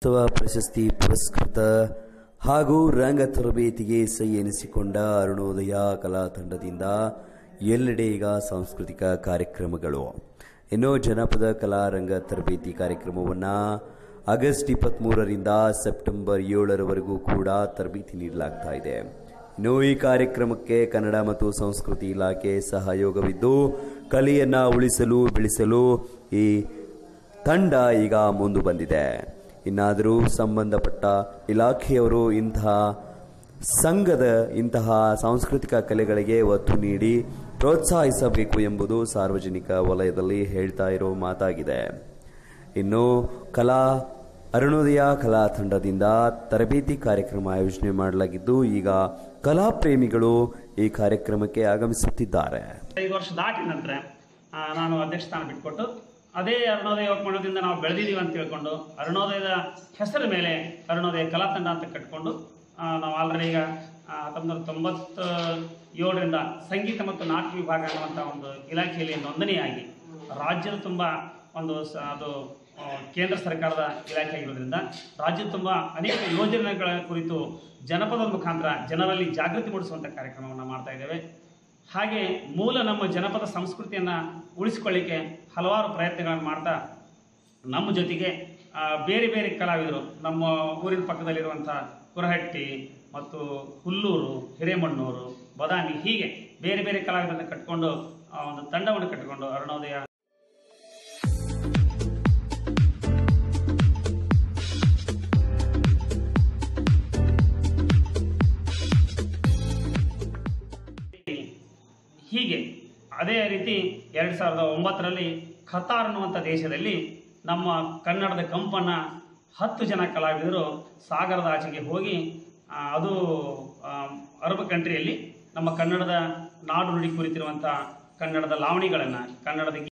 ರಾಜ್ಯೋತ್ಸವ ಪ್ರಶಸ್ತಿ ಪುರಸ್ಕೃತ ಹಾಗೂ ರಂಗ ತರಬೇತಿಗೆ ಸೈ ಎನಿಸಿಕೊಂಡ ಅರುಣೋದಯ ಕಲಾ ತಂಡದಿಂದ ಎಲ್ಲೆಡೆ ಈಗ ಸಾಂಸ್ಕೃತಿಕ ಕಾರ್ಯಕ್ರಮಗಳು ಇನ್ನು ಜನಪದ ಕಲಾ ರಂಗ ತರಬೇತಿ ಕಾರ್ಯಕ್ರಮವನ್ನು ಆಗಸ್ಟ್ ಇಪ್ಪತ್ತ್ಮೂರರಿಂದ ಸೆಪ್ಟೆಂಬರ್ ಏಳರವರೆಗೂ ಕೂಡ ತರಬೇತಿ ನೀಡಲಾಗ್ತಾ ಇದೆ ಇನ್ನು ಈ ಕಾರ್ಯಕ್ರಮಕ್ಕೆ ಕನ್ನಡ ಮತ್ತು ಸಂಸ್ಕೃತಿ ಇಲಾಖೆ ಸಹಯೋಗವಿದ್ದು ಕಲೆಯನ್ನು ಉಳಿಸಲು ಬೆಳೆಸಲು ಈ ತಂಡ ಈಗ ಮುಂದೆ ಬಂದಿದೆ ಇನ್ನಾದರೂ ಸಂಬಂಧಪಟ್ಟ ಇಲಾಖೆಯವರು ಇಂತಹ ಸಂಘದ ಇಂತಹ ಸಾಂಸ್ಕೃತಿಕ ಕಲೆಗಳಿಗೆ ಒತ್ತು ನೀಡಿ ಪ್ರೋತ್ಸಾಹಿಸಬೇಕು ಎಂಬುದು ಸಾರ್ವಜನಿಕ ವಲಯದಲ್ಲಿ ಹೇಳ್ತಾ ಇರೋ ಮಾತಾಗಿದೆ ಇನ್ನು ಕಲಾ ಅರುಣೋದಯ ಕಲಾ ತಂಡದಿಂದ ತರಬೇತಿ ಕಾರ್ಯಕ್ರಮ ಆಯೋಜನೆ ಮಾಡಲಾಗಿದ್ದು ಈಗ ಕಲಾ ಪ್ರೇಮಿಗಳು ಈ ಕಾರ್ಯಕ್ರಮಕ್ಕೆ ಆಗಮಿಸುತ್ತಿದ್ದಾರೆ ಐದು ವರ್ಷ ದಾಟಿದ ನಂತರ ಆ, ನಾನು ಅಧ್ಯಕ್ಷ ಸ್ಥಾನ ಬಿಟ್ಕೊಟ್ಟು ಅದೇ ಅರುಣೋದಯ ಯುವಕ ಮಂಡಲದಿಂದ ನಾವು ಬೆಳೆದಿದ್ದೀವಿ ಅಂತ ತಿಳ್ಕೊಂಡು ಅರುಣೋದಯದ ಹೆಸರ ಮೇಲೆ ಅರುಣೋದಯ ಕಲಾ ತಂಡ ಅಂತ ಕಟ್ಕೊಂಡು ಆ, ನಾವು ಆಲ್ರೆಡಿ ಈಗ ಹತ್ತೊಂಬತ್ತು ನೂರ ತೊಂಬತ್ತ ಏಳರಿಂದ ಸಂಗೀತ ಮತ್ತು ನಾಟಕ ವಿಭಾಗ ಅನ್ನುವಂಥ ಒಂದು ಇಲಾಖೆಯಲ್ಲಿ ನೋಂದಣಿಯಾಗಿ ರಾಜ್ಯದ ತುಂಬ ಒಂದು ಸ ಅದು ಆ, ಕೇಂದ್ರ ಸರ್ಕಾರದ ಇಲಾಖೆ ಆಗಿರೋದ್ರಿಂದ ರಾಜ್ಯದ ತುಂಬ ಅನೇಕ ಯೋಜನೆಗಳ ಕುರಿತು ಜನಪದ ಮುಖಾಂತರ ಜನರಲ್ಲಿ ಜಾಗೃತಿ ಮೂಡಿಸುವಂಥ ಕಾರ್ಯಕ್ರಮವನ್ನು ಮಾಡ್ತಾ ಇದ್ದೇವೆ ಹಾಗೆ ಮೂಲ ನಮ್ಮ ಜನಪದ ಸಂಸ್ಕೃತಿಯನ್ನು ಉಳಿಸಿಕೊಳ್ಳಿಕ್ಕೆ ಹಲವಾರು ಪ್ರಯತ್ನಗಳನ್ನು ಮಾಡ್ತಾ ನಮ್ಮ ಜೊತೆಗೆ ಆ, ಬೇರೆ ಬೇರೆ ಕಲಾವಿದರು ನಮ್ಮ ಊರಿನ ಪಕ್ಕದಲ್ಲಿರುವಂಥ ಕುರಹಟ್ಟಿ ಮತ್ತು ಹುಲ್ಲೂರು ಹಿರೇಮಣ್ಣೂರು ಬದಾಮಿ ಹೀಗೆ ಬೇರೆ ಬೇರೆ ಕಲಾವಿದರನ್ನ ಕಟ್ಕೊಂಡು ಆ, ಒಂದು ತಂಡವನ್ನು ಕಟ್ಟಿಕೊಂಡು ಅರುಣೋದಯ ಹೀಗೆ ಅದೇ ರೀತಿ ಎರಡು ಸಾವಿರದ ಒಂಬತ್ತರಲ್ಲಿ ಖತಾರ್ ಅನ್ನುವಂಥ ದೇಶದಲ್ಲಿ ನಮ್ಮ ಕನ್ನಡದ ಕಂಪನ್ನು ಹತ್ತು ಜನ ಕಲಾವಿದರು ಸಾಗರದ ಆಚೆಗೆ ಹೋಗಿ ಆ, ಅದು ಆ, ಅರಬ್ ಕಂಟ್ರಿಯಲ್ಲಿ ನಮ್ಮ ಕನ್ನಡದ ನಾಡು ನುಡಿ ಕುರಿತಿರುವಂಥ ಕನ್ನಡದ ಲಾವಣಿಗಳನ್ನು ಕನ್ನಡದ